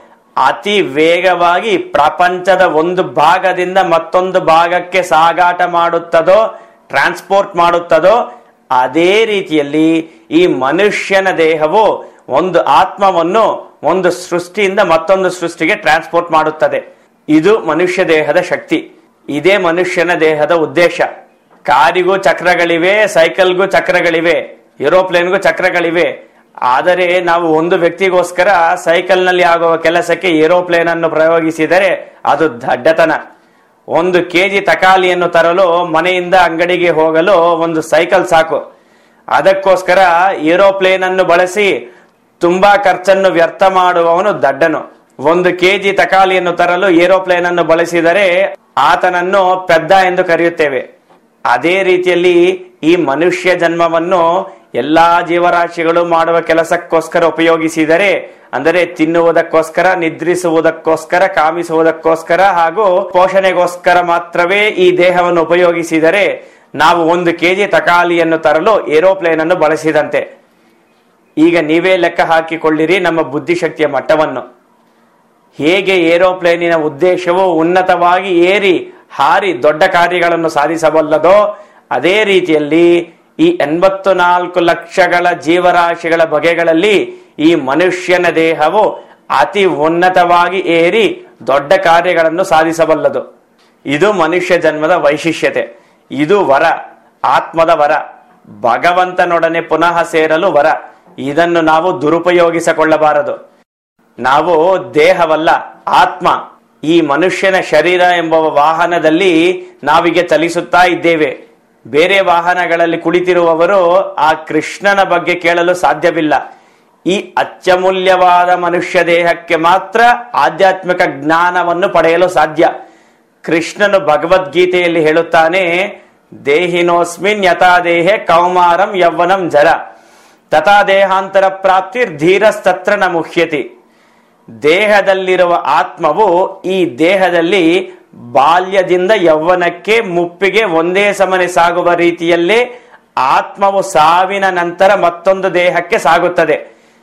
ಅತಿ ವೇಗವಾಗಿ ಪ್ರಪಂಚದ ಒಂದು ಭಾಗದಿಂದ ಮತ್ತೊಂದು ಭಾಗಕ್ಕೆ ಸಾಗಾಟ ಮಾಡುತ್ತದೋ ಟ್ರಾನ್ಸ್ಪೋರ್ಟ್ ಮಾಡುತ್ತದೋ ಅದೇ ರೀತಿಯಲ್ಲಿ ಈ ಮನುಷ್ಯನ ದೇಹವು ಒಂದು ಆತ್ಮವನ್ನು ಒಂದು ಸೃಷ್ಟಿಯಿಂದ ಮತ್ತೊಂದು ಸೃಷ್ಟಿಗೆ ಟ್ರಾನ್ಸ್ಪೋರ್ಟ್ ಮಾಡುತ್ತದೆ ಇದು ಮನುಷ್ಯ ದೇಹದ ಶಕ್ತಿ ಇದೇ ಮನುಷ್ಯನ ದೇಹದ ಉದ್ದೇಶ ಕಾರಿಗೂ ಚಕ್ರಗಳಿವೆ ಸೈಕಲ್ಗೂ ಚಕ್ರಗಳಿವೆ ಏರೋಪ್ಲೇನ್ಗೂ ಚಕ್ರಗಳಿವೆ ಆದರೆ ನಾವು ಒಂದು ವ್ಯಕ್ತಿಗೋಸ್ಕರ ಸೈಕಲ್ನಲ್ಲಿ ಆಗುವ ಕೆಲಸಕ್ಕೆ ಏರೋಪ್ಲೇನ್ ಅನ್ನು ಪ್ರಯೋಗಿಸಿದರೆ ಅದು ದಡ್ಡತನ ಒಂದು ಕೆಜಿ ತಕಾಲಿಯನ್ನು ತರಲು ಮನೆಯಿಂದ ಅಂಗಡಿಗೆ ಹೋಗಲು ಒಂದು ಸೈಕಲ್ ಸಾಕು ಅದಕ್ಕೋಸ್ಕರ ಏರೋಪ್ಲೇನ್ ಅನ್ನು ಬಳಸಿ ತುಂಬಾ ಖರ್ಚನ್ನು ವ್ಯರ್ಥ ಮಾಡುವವನು ದಡ್ಡನು ಒಂದು ಕೆಜಿ ತಕಾಲಿಯನ್ನು ತರಲು ಏರೋಪ್ಲೇನ್ ಅನ್ನು ಬಳಸಿದರೆ ಆತನನ್ನು ಪೆದ್ದ ಎಂದು ಕರೆಯುತ್ತೇವೆ ಅದೇ ರೀತಿಯಲ್ಲಿ ಈ ಮನುಷ್ಯ ಜನ್ಮವನ್ನು ಎಲ್ಲಾ ಜೀವರಾಶಿಗಳು ಮಾಡುವ ಕೆಲಸಕ್ಕೋಸ್ಕರ ಉಪಯೋಗಿಸಿದರೆ ಅಂದರೆ ತಿನ್ನುವುದಕ್ಕೋಸ್ಕರ ನಿದ್ರಿಸುವುದಕ್ಕೋಸ್ಕರ ಕಾಮಿಸುವುದಕ್ಕೋಸ್ಕರ ಹಾಗೂ ಪೋಷಣೆಗೋಸ್ಕರ ಮಾತ್ರವೇ ಈ ದೇಹವನ್ನು ಉಪಯೋಗಿಸಿದರೆ ನಾವು ಒಂದು ಕೆಜಿ ತಕಾಲಿಯನ್ನು ತರಲು ಏರೋಪ್ಲೇನ್ ಅನ್ನು ಬಳಸಿದಂತೆ ಈಗ ನೀವೇ ಲೆಕ್ಕ ಹಾಕಿಕೊಳ್ಳಿರಿ ನಮ್ಮ ಬುದ್ಧಿಶಕ್ತಿಯ ಮಟ್ಟವನ್ನು ಹೇಗೆ ಏರೋಪ್ಲೇನಿನ ಉದ್ದೇಶವು ಉನ್ನತವಾಗಿ ಏರಿ ಹಾರಿ ದೊಡ್ಡ ಕಾರ್ಯಗಳನ್ನು ಸಾಧಿಸಬಲ್ಲದೋ ಅದೇ ರೀತಿಯಲ್ಲಿ ಈ ಎಂಬತ್ತು ನಾಲ್ಕು ಲಕ್ಷಗಳ ಜೀವರಾಶಿಗಳ ಬಗೆಗಳಲ್ಲಿ ಈ ಮನುಷ್ಯನ ದೇಹವು ಅತಿ ಉನ್ನತವಾಗಿ ಏರಿ ದೊಡ್ಡ ಕಾರ್ಯಗಳನ್ನು ಸಾಧಿಸಬಲ್ಲದು ಇದು ಮನುಷ್ಯ ಜನ್ಮದ ವೈಶಿಷ್ಟ್ಯತೆ ಇದು ವರ ಆತ್ಮದ ವರ ಭಗವಂತನೊಡನೆ ಪುನಃ ಸೇರಲು ವರ ಇದನ್ನು ನಾವು ದುರುಪಯೋಗಿಸಿಕೊಳ್ಳಬಾರದು ನಾವು ದೇಹವಲ್ಲ ಆತ್ಮ ಈ ಮನುಷ್ಯನ ಶರೀರ ಎಂಬ ವಾಹನದಲ್ಲಿ ನಾವೀಗ ಚಲಿಸುತ್ತಾ ಇದ್ದೇವೆ ಬೇರೆ ವಾಹನಗಳಲ್ಲಿ ಕುಳಿತಿರುವವರು ಆ ಕೃಷ್ಣನ ಬಗ್ಗೆ ಕೇಳಲು ಸಾಧ್ಯವಿಲ್ಲ ಈ ಅತ್ಯಮೂಲ್ಯವಾದ ಮನುಷ್ಯ ದೇಹಕ್ಕೆ ಮಾತ್ರ ಆಧ್ಯಾತ್ಮಿಕ ಜ್ಞಾನವನ್ನು ಪಡೆಯಲು ಸಾಧ್ಯ ಕೃಷ್ಣನು ಭಗವದ್ಗೀತೆಯಲ್ಲಿ ಹೇಳುತ್ತಾನೆ ದೇಹಿನೋಸ್ಮಿನ್ ಯಥಾ ದೇಹೆ ಕೌಮಾರಂ ಯೌವನಂ ಜರ ತಥಾ ದೇಹಾಂತರ ಪ್ರಾಪ್ತಿರ್ ಧೀರಸ್ತತ್ರ ನ ಮುಹ್ಯತಿ ದೇಹದಲ್ಲಿರುವ ಆತ್ಮವು ಈ ದೇಹದಲ್ಲಿ ಬಾಲ್ಯದಿಂದ ಯೌವನಕ್ಕೆ ಮುಪ್ಪಿಗೆ ಒಂದೇ ಸಮನೆ ಸಾಗುವ ರೀತಿಯಲ್ಲೇ ಆತ್ಮವು ಸಾವಿನ ನಂತರ ಮತ್ತೊಂದು ದೇಹಕ್ಕೆ ಸಾಗುತ್ತದೆ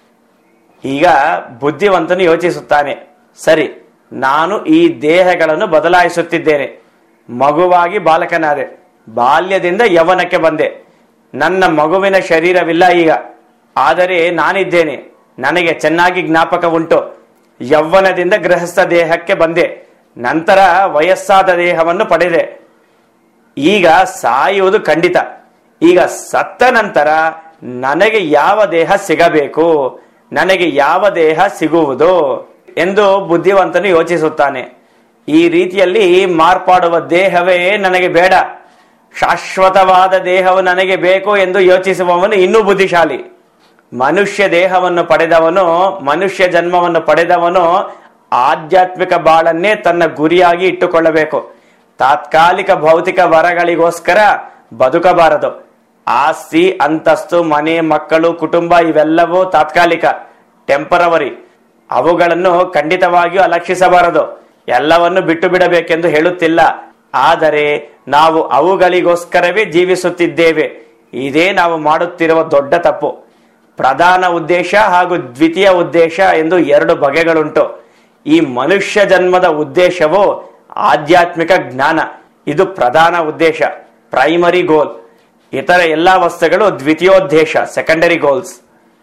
ಈಗ ಬುದ್ಧಿವಂತನು ಯೋಚಿಸುತ್ತಾನೆ ಸರಿ ನಾನು ಈ ದೇಹಗಳನ್ನು ಬದಲಾಯಿಸುತ್ತಿದ್ದೇನೆ ಮಗುವಾಗಿ ಬಾಲಕನಾದೆ ಬಾಲ್ಯದಿಂದ ಯೌವನಕ್ಕೆ ಬಂದೆ ನನ್ನ ಮಗುವಿನ ಶರೀರವಿಲ್ಲ ಈಗ ಆದರೆ ನಾನಿದ್ದೇನೆ ನನಗೆ ಚೆನ್ನಾಗಿ ಜ್ಞಾಪಕ ಉಂಟು ಯೌವನದಿಂದ ಗೃಹಸ್ಥ ದೇಹಕ್ಕೆ ಬಂದೆ ನಂತರ ವಯಸ್ಸಾದ ದೇಹವನ್ನು ಪಡೆದೆ ಈಗ ಸಾಯುವುದು ಖಂಡಿತ ಈಗ ಸತ್ತ ನಂತರ ನನಗೆ ಯಾವ ದೇಹ ಸಿಗಬೇಕು ನನಗೆ ಯಾವ ದೇಹ ಸಿಗುವುದು ಎಂದು ಬುದ್ಧಿವಂತನು ಯೋಚಿಸುತ್ತಾನೆ ಈ ರೀತಿಯಲ್ಲಿ ಮಾರ್ಪಾಡುವ ದೇಹವೇ ನನಗೆ ಬೇಡ ಶಾಶ್ವತವಾದ ದೇಹವು ನನಗೆ ಬೇಕು ಎಂದು ಯೋಚಿಸುವವನು ಇನ್ನೂ ಬುದ್ಧಿಶಾಲಿ ಮನುಷ್ಯ ದೇಹವನ್ನು ಪಡೆದವನು ಮನುಷ್ಯ ಜನ್ಮವನ್ನು ಪಡೆದವನು ಆಧ್ಯಾತ್ಮಿಕ ಬಾಳನ್ನೇ ತನ್ನ ಗುರಿಯಾಗಿ ಇಟ್ಟುಕೊಳ್ಳಬೇಕು ತಾತ್ಕಾಲಿಕ ಭೌತಿಕ ವರಗಳಿಗೋಸ್ಕರ ಬದುಕಬಾರದು ಆಸ್ತಿ ಅಂತಸ್ತು ಮನೆ ಮಕ್ಕಳು ಕುಟುಂಬ ಇವೆಲ್ಲವೂ ತಾತ್ಕಾಲಿಕ ಟೆಂಪರವರಿ ಅವುಗಳನ್ನು ಖಂಡಿತವಾಗಿಯೂ ಅಲಕ್ಷಿಸಬಾರದು ಎಲ್ಲವನ್ನು ಬಿಟ್ಟು ಬಿಡಬೇಕೆಂದು ಹೇಳುತ್ತಿಲ್ಲ ಆದರೆ ನಾವು ಅವುಗಳಿಗೋಸ್ಕರವೇ ಜೀವಿಸುತ್ತಿದ್ದೇವೆ ಇದೇ ನಾವು ಮಾಡುತ್ತಿರುವ ದೊಡ್ಡ ತಪ್ಪು ಪ್ರಧಾನ ಉದ್ದೇಶ ಹಾಗೂ ದ್ವಿತೀಯ ಉದ್ದೇಶ ಎಂದು ಎರಡು ಬಗೆಗಳುಂಟು ಈ ಮನುಷ್ಯ ಜನ್ಮದ ಉದ್ದೇಶವು ಆಧ್ಯಾತ್ಮಿಕ ಜ್ಞಾನ ಇದು ಪ್ರಧಾನ ಉದ್ದೇಶ ಪ್ರೈಮರಿ ಗೋಲ್ ಇತರ ಎಲ್ಲಾ ವಸ್ತುಗಳು ದ್ವಿತೀಯೋದ್ದೇಶ ಸೆಕೆಂಡರಿ ಗೋಲ್ಸ್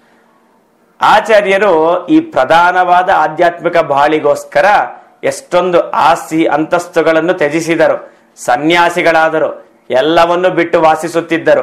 ಆಚಾರ್ಯರು ಈ ಪ್ರಧಾನವಾದ ಆಧ್ಯಾತ್ಮಿಕ ಬಾಳಿಗೋಸ್ಕರ ಎಷ್ಟೊಂದು ಆಸ್ತಿ ಅಂತಸ್ತುಗಳನ್ನು ತ್ಯಜಿಸಿದರು ಸನ್ಯಾಸಿಗಳಾದರು ಎಲ್ಲವನ್ನು ಬಿಟ್ಟು ವಾಸಿಸುತ್ತಿದ್ದರು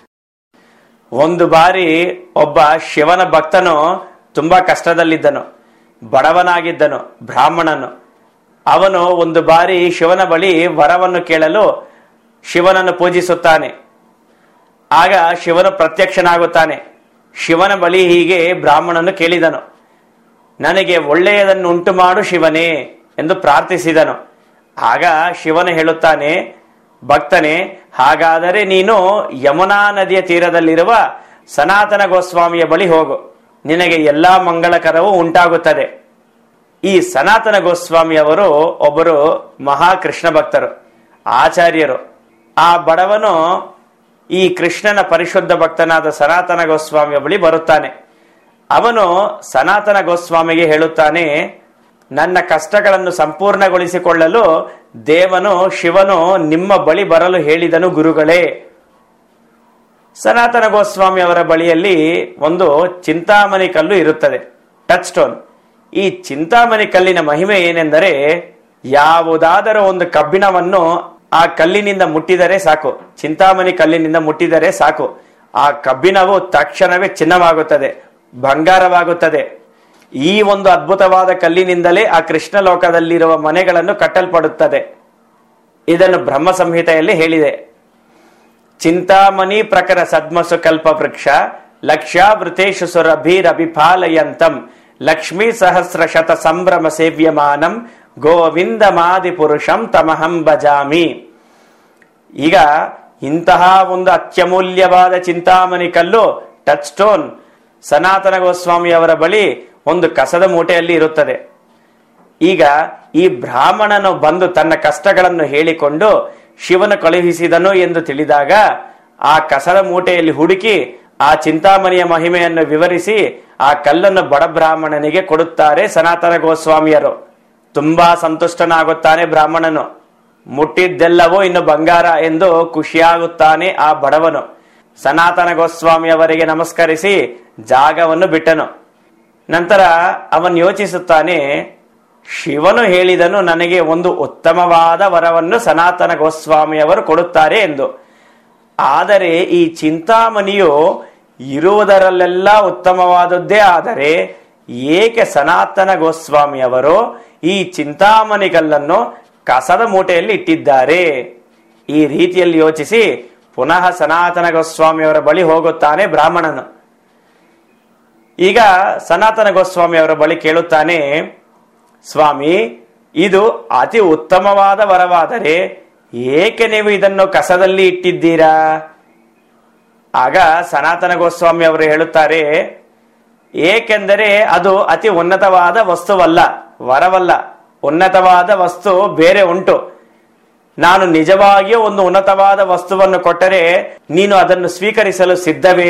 ಒಂದು ಬಾರಿ ಒಬ್ಬ ಶಿವನ ಭಕ್ತನು ತುಂಬಾ ಕಷ್ಟದಲ್ಲಿದ್ದನು ಬಡವನಾಗಿದ್ದನು ಬ್ರಾಹ್ಮಣನು ಅವನು ಒಂದು ಬಾರಿ ಶಿವನ ಬಳಿ ವರವನ್ನು ಕೇಳಲು ಶಿವನನ್ನು ಪೂಜಿಸುತ್ತಾನೆ ಆಗ ಶಿವನು ಪ್ರತ್ಯಕ್ಷನಾಗುತ್ತಾನೆ ಶಿವನ ಬಳಿ ಹೀಗೆ ಬ್ರಾಹ್ಮಣನು ಕೇಳಿದನು ನನಗೆ ಒಳ್ಳೆಯದನ್ನು ಉಂಟು ಮಾಡು ಶಿವನೇ ಎಂದು ಪ್ರಾರ್ಥಿಸಿದನು ಆಗ ಶಿವನು ಹೇಳುತ್ತಾನೆ ಭಕ್ತನೇ ಹಾಗಾದರೆ ನೀನು ಯಮುನಾ ನದಿಯ ತೀರದಲ್ಲಿರುವ ಸನಾತನ ಗೋಸ್ವಾಮಿಯ ಬಳಿ ಹೋಗು ನಿನಗೆ ಎಲ್ಲಾ ಮಂಗಳಕರವೂ ಉಂಟಾಗುತ್ತದೆ ಈ ಸನಾತನ ಗೋಸ್ವಾಮಿಯವರು ಒಬ್ಬರು ಮಹಾಕೃಷ್ಣ ಭಕ್ತರು ಆಚಾರ್ಯರು ಆ ಬಡವನು ಈ ಕೃಷ್ಣನ ಪರಿಶುದ್ಧ ಭಕ್ತನಾದ ಸನಾತನ ಗೋಸ್ವಾಮಿಯ ಬಳಿ ಬರುತ್ತಾನೆ ಅವನು ಸನಾತನ ಗೋಸ್ವಾಮಿಗೆ ಹೇಳುತ್ತಾನೆ ನನ್ನ ಕಷ್ಟಗಳನ್ನು ಸಂಪೂರ್ಣಗೊಳಿಸಿಕೊಳ್ಳಲು ದೇವನು ಶಿವನು ನಿಮ್ಮ ಬಳಿ ಬರಲು ಹೇಳಿದನು ಗುರುಗಳೇ ಸನಾತನ ಗೋಸ್ವಾಮಿ ಅವರ ಬಳಿಯಲ್ಲಿ ಒಂದು ಚಿಂತಾಮಣಿ ಕಲ್ಲು ಇರುತ್ತದೆ ಟಚ್ ಸ್ಟೋನ್ ಈ ಚಿಂತಾಮಣಿ ಕಲ್ಲಿನ ಮಹಿಮೆ ಏನೆಂದರೆ ಯಾವುದಾದರೂ ಒಂದು ಕಬ್ಬಿಣವನ್ನು ಆ ಕಲ್ಲಿನಿಂದ ಮುಟ್ಟಿದರೆ ಸಾಕು ಚಿಂತಾಮಣಿ ಕಲ್ಲಿನಿಂದ ಮುಟ್ಟಿದರೆ ಸಾಕು ಆ ಕಬ್ಬಿಣವು ತಕ್ಷಣವೇ ಚಿನ್ನವಾಗುತ್ತದೆ ಬಂಗಾರವಾಗುತ್ತದೆ ಈ ಒಂದು ಅದ್ಭುತವಾದ ಕಲ್ಲಿನಿಂದಲೇ ಆ ಕೃಷ್ಣ ಲೋಕದಲ್ಲಿರುವ ಮನೆಗಳನ್ನು ಕಟ್ಟಲ್ಪಡುತ್ತದೆ ಇದನ್ನು ಬ್ರಹ್ಮ ಸಂಹಿತೆಯಲ್ಲಿ ಹೇಳಿದೆ ಚಿಂತಾಮಣಿ ಪ್ರಕರ ಸದ್ಮಸು ಕಲ್ಪ ವೃಕ್ಷ ಲಕ್ಷ್ಯಾವೃತೇಶು ಸುರಭಿರಭಿಪಾಲಯಂತಂ ಲಕ್ಷ್ಮೀ ಸಹಸ್ರ ಶತ ಸಂಭ್ರಮ ಸೇವ್ಯಮಾನಂ ಗೋವಿಂದ ಮಾದಿ ಪುರುಷಂ ತಮಹಂ ಭಜಾಮಿ ಈಗ ಇಂತಹ ಒಂದು ಅತ್ಯಮೂಲ್ಯವಾದ ಚಿಂತಾಮಣಿ ಕಲ್ಲು ಟಚ್ ಸ್ಟೋನ್ ಸನಾತನ ಗೋಸ್ವಾಮಿ ಅವರ ಬಳಿ ಒಂದು ಕಸದ ಮೂಟೆಯಲ್ಲಿ ಇರುತ್ತದೆ ಈಗ ಈ ಬ್ರಾಹ್ಮಣನು ಬಂದು ತನ್ನ ಕಷ್ಟಗಳನ್ನು ಹೇಳಿಕೊಂಡು ಶಿವನು ಕಳುಹಿಸಿದನು ಎಂದು ತಿಳಿದಾಗ ಆ ಕಸದ ಮೂಟೆಯಲ್ಲಿ ಹುಡುಕಿ ಆ ಚಿಂತಾಮಣಿಯ ಮಹಿಮೆಯನ್ನು ವಿವರಿಸಿ ಆ ಕಲ್ಲನ್ನು ಬಡ ಬ್ರಾಹ್ಮಣನಿಗೆ ಕೊಡುತ್ತಾರೆ ಸನಾತನ ಗೋಸ್ವಾಮಿಯರು ತುಂಬಾ ಸಂತುಷ್ಟನಾಗುತ್ತಾನೆ ಬ್ರಾಹ್ಮಣನು ಮುಟ್ಟಿದ್ದೆಲ್ಲವೂ ಇನ್ನು ಬಂಗಾರ ಎಂದು ಖುಷಿಯಾಗುತ್ತಾನೆ ಆ ಬಡವನು ಸನಾತನ ಗೋಸ್ವಾಮಿ ಅವರಿಗೆ ನಮಸ್ಕರಿಸಿ ಜಾಗವನ್ನು ಬಿಟ್ಟನು ನಂತರ ಅವನ್ ಯೋಚಿಸುತ್ತಾನೆ ಶಿವನು ಹೇಳಿದನು ನನಗೆ ಒಂದು ಉತ್ತಮವಾದ ವರವನ್ನು ಸನಾತನ ಗೋಸ್ವಾಮಿ ಅವರು ಕೊಡುತ್ತಾರೆ ಎಂದು ಆದರೆ ಈ ಚಿಂತಾಮಣಿಯು ಇರುವುದರಲ್ಲೆಲ್ಲ ಉತ್ತಮವಾದದ್ದೇ ಆದರೆ ಏಕೆ ಸನಾತನ ಗೋಸ್ವಾಮಿ ಅವರು ಈ ಚಿಂತಾಮಣಿಗಲ್ಲನ್ನು ಕಸದ ಮೂಟೆಯಲ್ಲಿ ಇಟ್ಟಿದ್ದಾರೆ ಈ ರೀತಿಯಲ್ಲಿ ಯೋಚಿಸಿ ಪುನಃ ಸನಾತನ ಗೋಸ್ವಾಮಿ ಅವರ ಬಳಿ ಹೋಗುತ್ತಾನೆ ಬ್ರಾಹ್ಮಣನು ಈಗ ಸನಾತನ ಗೋಸ್ವಾಮಿ ಅವರ ಬಳಿ ಕೇಳುತ್ತಾನೆ ಸ್ವಾಮಿ ಇದು ಅತಿ ಉತ್ತಮವಾದ ವರವಾದರೆ ಏಕೆ ನೀವು ಇದನ್ನು ಕಸದಲ್ಲಿ ಇಟ್ಟಿದ್ದೀರಾ ಆಗ ಸನಾತನ ಗೋಸ್ವಾಮಿ ಅವರು ಹೇಳುತ್ತಾರೆ ಏಕೆಂದರೆ ಅದು ಅತಿ ಉನ್ನತವಾದ ವಸ್ತುವಲ್ಲ ವರವಲ್ಲ ಉನ್ನತವಾದ ವಸ್ತು ಬೇರೆ ಉಂಟು ನಾನು ನಿಜವಾಗಿಯೂ ಒಂದು ಉನ್ನತವಾದ ವಸ್ತುವನ್ನು ಕೊಟ್ಟರೆ ನೀನು ಅದನ್ನು ಸ್ವೀಕರಿಸಲು ಸಿದ್ಧವೇ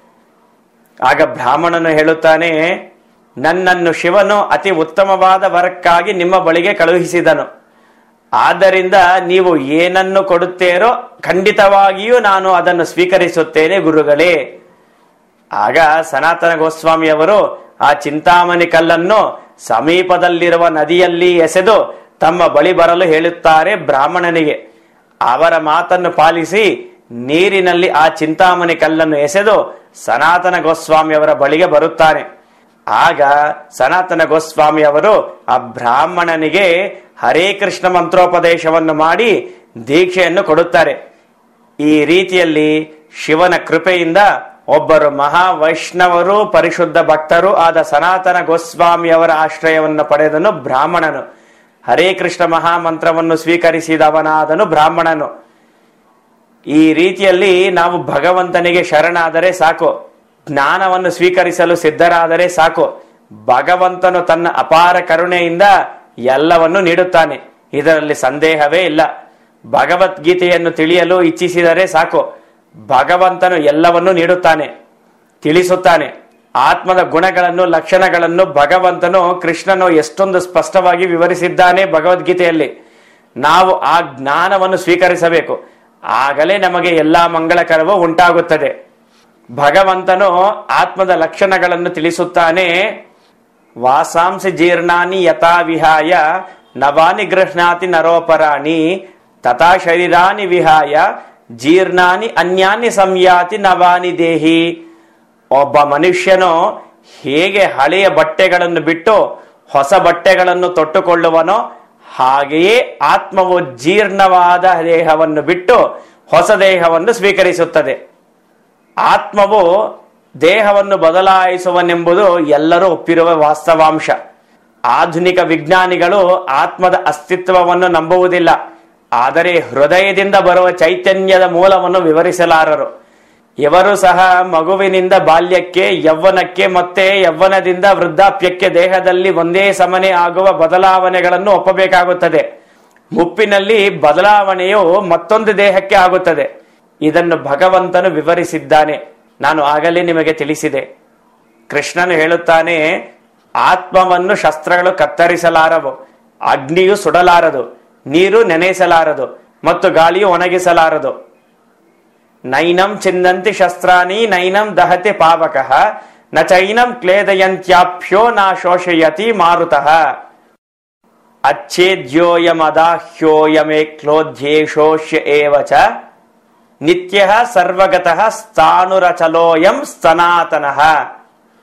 ಆಗ ಬ್ರಾಹ್ಮಣನು ಹೇಳುತ್ತಾನೆ ನನ್ನನ್ನು ಶಿವನು ಅತಿ ಉತ್ತಮವಾದ ವರಕ್ಕಾಗಿ ನಿಮ್ಮ ಬಳಿಗೆ ಕಳುಹಿಸಿದನು ಆದ್ದರಿಂದ ನೀವು ಏನನ್ನು ಕೊಡುತ್ತೀರೋ ಖಂಡಿತವಾಗಿಯೂ ನಾನು ಅದನ್ನು ಸ್ವೀಕರಿಸುತ್ತೇನೆ ಗುರುಗಳೇ ಆಗ ಸನಾತನ ಗೋಸ್ವಾಮಿ ಅವರು ಆ ಚಿಂತಾಮಣಿ ಕಲ್ಲನ್ನು ಸಮೀಪದಲ್ಲಿರುವ ನದಿಯಲ್ಲಿ ಎಸೆದು ತಮ್ಮ ಬಳಿ ಬರಲು ಹೇಳುತ್ತಾರೆ ಬ್ರಾಹ್ಮಣನಿಗೆ ಅವರ ಮಾತನ್ನು ಪಾಲಿಸಿ ನೀರಿನಲ್ಲಿ ಆ ಚಿಂತಾಮಣಿ ಕಲ್ಲನ್ನು ಎಸೆದು ಸನಾತನ ಗೋಸ್ವಾಮಿ ಅವರ ಬಳಿಗೆ ಬರುತ್ತಾನೆ ಆಗ ಸನಾತನ ಗೋಸ್ವಾಮಿ ಅವರು ಆ ಬ್ರಾಹ್ಮಣನಿಗೆ ಹರೇ ಕೃಷ್ಣ ಮಂತ್ರೋಪದೇಶವನ್ನು ಮಾಡಿ ದೀಕ್ಷೆಯನ್ನು ಕೊಡುತ್ತಾರೆ ಈ ರೀತಿಯಲ್ಲಿ ಶಿವನ ಕೃಪೆಯಿಂದ ಒಬ್ಬರು ಮಹಾ ವೈಷ್ಣವರು ಪರಿಶುದ್ಧ ಭಕ್ತರು ಆದ ಸನಾತನ ಗೋಸ್ವಾಮಿ ಅವರ ಆಶ್ರಯವನ್ನು ಪಡೆದನು ಬ್ರಾಹ್ಮಣನು ಹರೇ ಕೃಷ್ಣ ಮಹಾಮಂತ್ರವನ್ನು ಸ್ವೀಕರಿಸಿದವನಾದನು ಬ್ರಾಹ್ಮಣನು ಈ ರೀತಿಯಲ್ಲಿ ನಾವು ಭಗವಂತನಿಗೆ ಶರಣಾದರೆ ಸಾಕು ಜ್ಞಾನವನ್ನು ಸ್ವೀಕರಿಸಲು ಸಿದ್ಧರಾದರೆ ಸಾಕು ಭಗವಂತನು ತನ್ನ ಅಪಾರ ಕರುಣೆಯಿಂದ ಎಲ್ಲವನ್ನು ನೀಡುತ್ತಾನೆ ಇದರಲ್ಲಿ ಸಂದೇಹವೇ ಇಲ್ಲ ಭಗವದ್ಗೀತೆಯನ್ನು ತಿಳಿಯಲು ಇಚ್ಛಿಸಿದರೆ ಸಾಕು ಭಗವಂತನು ಎಲ್ಲವನ್ನು ನೀಡುತ್ತಾನೆ ತಿಳಿಸುತ್ತಾನೆ ಆತ್ಮದ ಗುಣಗಳನ್ನು ಲಕ್ಷಣಗಳನ್ನು ಭಗವಂತನು ಕೃಷ್ಣನು ಎಷ್ಟೊಂದು ಸ್ಪಷ್ಟವಾಗಿ ವಿವರಿಸಿದ್ದಾನೆ ಭಗವದ್ಗೀತೆಯಲ್ಲಿ ನಾವು ಆ ಜ್ಞಾನವನ್ನು ಸ್ವೀಕರಿಸಬೇಕು ಆಗಲೇ ನಮಗೆ ಎಲ್ಲಾ ಮಂಗಳಕರವೂ ಉಂಟಾಗುತ್ತದೆ ಭಗವಂತನು ಆತ್ಮದ ಲಕ್ಷಣಗಳನ್ನು ತಿಳಿಸುತ್ತಾನೆ ವಾಸಾಂಸಿ ಜೀರ್ಣಾನಿ ಯಥಾ ವಿಹಾಯ ನವಾನಿ ಗೃಹ್ಣಾತಿ ನರೋಪರಾಣಿ ತಥಾ ಶರೀರಾನಿ ವಿಹಾಯ ಜೀರ್ಣಾನಿ ಅನ್ಯಾನಿ ಸಂಯಾತಿ ನವಾನಿ ದೇಹಿ ಒಬ್ಬ ಮನುಷ್ಯನು ಹೇಗೆ ಹಳೆಯ ಬಟ್ಟೆಗಳನ್ನು ಬಿಟ್ಟು ಹೊಸ ಬಟ್ಟೆಗಳನ್ನು ತೊಟ್ಟುಕೊಳ್ಳುವನೋ ಹಾಗೆಯೇ ಆತ್ಮವು ಜೀರ್ಣವಾದ ದೇಹವನ್ನು ಬಿಟ್ಟು ಹೊಸ ದೇಹವನ್ನು ಸ್ವೀಕರಿಸುತ್ತದೆ ಆತ್ಮವು ದೇಹವನ್ನು ಬದಲಾಯಿಸುವನೆಂಬುದು ಎಲ್ಲರೂ ಒಪ್ಪಿರುವ ವಾಸ್ತವಾಂಶ ಆಧುನಿಕ ವಿಜ್ಞಾನಿಗಳು ಆತ್ಮದ ಅಸ್ತಿತ್ವವನ್ನು ನಂಬುವುದಿಲ್ಲ ಆದರೆ ಹೃದಯದಿಂದ ಬರುವ ಚೈತನ್ಯದ ಮೂಲವನ್ನು ವಿವರಿಸಲಾರರು ಇವರು ಸಹ ಮಗುವಿನಿಂದ ಬಾಲ್ಯಕ್ಕೆ ಯೌವನಕ್ಕೆ ಮತ್ತೆ ಯೌವನದಿಂದ ವೃದ್ಧಾಪ್ಯಕ್ಕೆ ದೇಹದಲ್ಲಿ ಒಂದೇ ಸಮನೆ ಆಗುವ ಬದಲಾವಣೆಗಳನ್ನು ಒಪ್ಪಬೇಕಾಗುತ್ತದೆ ಮುಪ್ಪಿನಲ್ಲಿ ಬದಲಾವಣೆಯು ಮತ್ತೊಂದು ದೇಹಕ್ಕೆ ಆಗುತ್ತದೆ ಇದನ್ನು ಭಗವಂತನು ವಿವರಿಸಿದ್ದಾನೆ ನಾನು ಆಗಲೇ ನಿಮಗೆ ತಿಳಿಸಿದೆ ಕೃಷ್ಣನು ಹೇಳುತ್ತಾನೆ ಆತ್ಮವನ್ನು ಶಸ್ತ್ರಗಳು ಕತ್ತರಿಸಲಾರವು ಅಗ್ನಿಯು ಸುಡಲಾರದು ನೀರು ನೆನೆಸಲಾರದು ಮತ್ತು ಗಾಳಿಯು ಒಣಗಿಸಲಾರದು ನೈನಂ ಚಿಂದಂತಿ ಶಸ್ತ್ರಾನಿ ನೈನಂ ದಹತಿ ಪಾವಕಃ ನ ಚೈನಂ ಕ್ಲೇದಯಂತ್ಯಾಭ್ಯೋ ನ ಶೋಷಯತಿ ಮಾರುತಃ ಅಚ್ಛೇದ್ಯೋಯಮದಾಹ್ಯೋಯಮೇ ಕ್ಲೋಧ್ಯೇಶೋಷ್ಯ ಏವ ಚ ನಿತ್ಯ ಸರ್ವಗತಃ ಸ್ಥಾನುರಚಲೋಯಂ ಸ್ತನಾತನಃ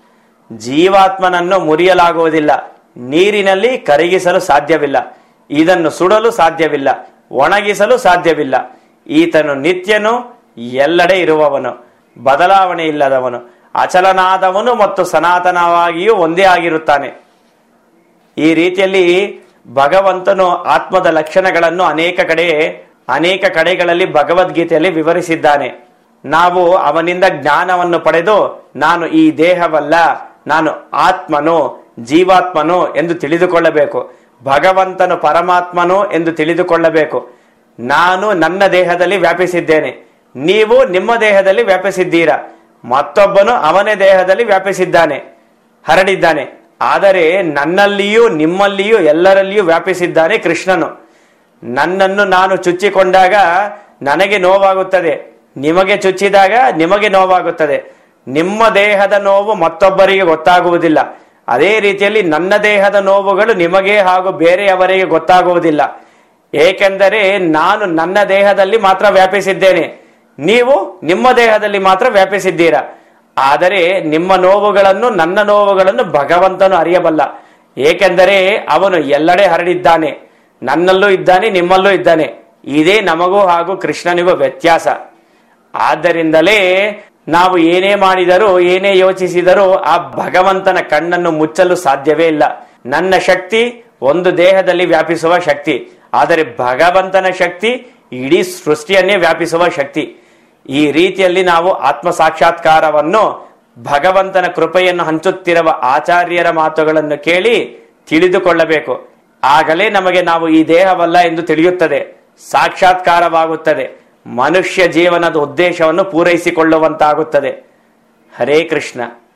ಜೀವಾತ್ಮನನ್ನು ಮುರಿಯಲಾಗುವುದಿಲ್ಲ ನೀರಿನಲ್ಲಿ ಕರಗಿಸಲು ಸಾಧ್ಯವಿಲ್ಲ ಇದನ್ನು ಸುಡಲು ಸಾಧ್ಯವಿಲ್ಲ ಒಣಗಿಸಲು ಸಾಧ್ಯವಿಲ್ಲ ಈತನು ನಿತ್ಯನು ಎಲ್ಲೆಡೆ ಇರುವವನು ಬದಲಾವಣೆ ಇಲ್ಲದವನು ಅಚಲನಾದವನು ಮತ್ತು ಸನಾತನವಾಗಿಯೂ ಒಂದೇ ಆಗಿರುತ್ತಾನೆ ಈ ರೀತಿಯಲ್ಲಿ ಭಗವಂತನು ಆತ್ಮದ ಲಕ್ಷಣಗಳನ್ನು ಅನೇಕ ಕಡೆ ಅನೇಕ ಕಡೆಗಳಲ್ಲಿ ಭಗವದ್ಗೀತೆಯಲ್ಲಿ ವಿವರಿಸಿದ್ದಾನೆ ನಾವು ಅವನಿಂದ ಜ್ಞಾನವನ್ನು ಪಡೆದು ನಾನು ಈ ದೇಹವಲ್ಲ ನಾನು ಆತ್ಮನು ಜೀವಾತ್ಮನು ಎಂದು ತಿಳಿದುಕೊಳ್ಳಬೇಕು ಭಗವಂತನು ಪರಮಾತ್ಮನು ಎಂದು ತಿಳಿದುಕೊಳ್ಳಬೇಕು ನಾನು ನನ್ನ ದೇಹದಲ್ಲಿ ವ್ಯಾಪಿಸಿದ್ದೇನೆ ನೀವು ನಿಮ್ಮ ದೇಹದಲ್ಲಿ ವ್ಯಾಪಿಸಿದ್ದೀರಾ ಮತ್ತೊಬ್ಬನು ಅವನೇ ದೇಹದಲ್ಲಿ ವ್ಯಾಪಿಸಿದ್ದಾನೆ ಹರಡಿದ್ದಾನೆ ಆದರೆ ನನ್ನಲ್ಲಿಯೂ ನಿಮ್ಮಲ್ಲಿಯೂ ಎಲ್ಲರಲ್ಲಿಯೂ ವ್ಯಾಪಿಸಿದ್ದಾನೆ ಕೃಷ್ಣನು ನನ್ನನ್ನು ನಾನು ಚುಚ್ಚಿಕೊಂಡಾಗ ನನಗೆ ನೋವಾಗುತ್ತದೆ ನಿಮಗೆ ಚುಚ್ಚಿದಾಗ ನಿಮಗೆ ನೋವಾಗುತ್ತದೆ ನಿಮ್ಮ ದೇಹದ ನೋವು ಮತ್ತೊಬ್ಬರಿಗೆ ಗೊತ್ತಾಗುವುದಿಲ್ಲ ಅದೇ ರೀತಿಯಲ್ಲಿ ನನ್ನ ದೇಹದ ನೋವುಗಳು ನಿಮಗೆ ಹಾಗೂ ಬೇರೆಯವರಿಗೆ ಗೊತ್ತಾಗುವುದಿಲ್ಲ ಏಕೆಂದರೆ ನಾನು ನನ್ನ ದೇಹದಲ್ಲಿ ಮಾತ್ರ ವ್ಯಾಪಿಸಿದ್ದೇನೆ ನೀವು ನಿಮ್ಮ ದೇಹದಲ್ಲಿ ಮಾತ್ರ ವ್ಯಾಪಿಸಿದ್ದೀರಾ ಆದರೆ ನಿಮ್ಮ ನೋವುಗಳನ್ನು ನನ್ನ ನೋವುಗಳನ್ನು ಭಗವಂತನು ಅರಿಯಬಲ್ಲ ಏಕೆಂದರೆ ಅವನು ಎಲ್ಲೆಡೆ ಹರಡಿದ್ದಾನೆ ನನ್ನಲ್ಲೂ ಇದ್ದಾನೆ ನಿಮ್ಮಲ್ಲೂ ಇದ್ದಾನೆ ಇದೇ ನಮಗೂ ಹಾಗೂ ಕೃಷ್ಣನಿಗೂ ವ್ಯತ್ಯಾಸ ಆದ್ದರಿಂದಲೇ ನಾವು ಏನೇ ಮಾಡಿದರೂ ಏನೇ ಯೋಚಿಸಿದರೂ ಆ ಭಗವಂತನ ಕಣ್ಣನ್ನು ಮುಚ್ಚಲು ಸಾಧ್ಯವೇ ಇಲ್ಲ ನನ್ನ ಶಕ್ತಿ ಒಂದು ದೇಹದಲ್ಲಿ ವ್ಯಾಪಿಸುವ ಶಕ್ತಿ ಆದರೆ ಭಗವಂತನ ಶಕ್ತಿ ಇಡೀ ಸೃಷ್ಟಿಯನ್ನೇ ವ್ಯಾಪಿಸುವ ಶಕ್ತಿ ಈ ರೀತಿಯಲ್ಲಿ ನಾವು ಆತ್ಮ ಸಾಕ್ಷಾತ್ಕಾರವನ್ನು ಭಗವಂತನ ಕೃಪೆಯನ್ನು ಹಂಚುತ್ತಿರುವ ಆಚಾರ್ಯರ ಮಾತುಗಳನ್ನು ಕೇಳಿ ತಿಳಿದುಕೊಳ್ಳಬೇಕು ಆಗಲೇ ನಮಗೆ ನಾವು ಈ ದೇಹವಲ್ಲ ಎಂದು ತಿಳಿಯುತ್ತದೆ ಸಾಕ್ಷಾತ್ಕಾರವಾಗುತ್ತದೆ ಮನುಷ್ಯ ಜೀವನದ ಉದ್ದೇಶವನ್ನು ಪೂರೈಸಿಕೊಳ್ಳುವಂತಾಗುತ್ತದೆ ಹರೇ ಕೃಷ್ಣ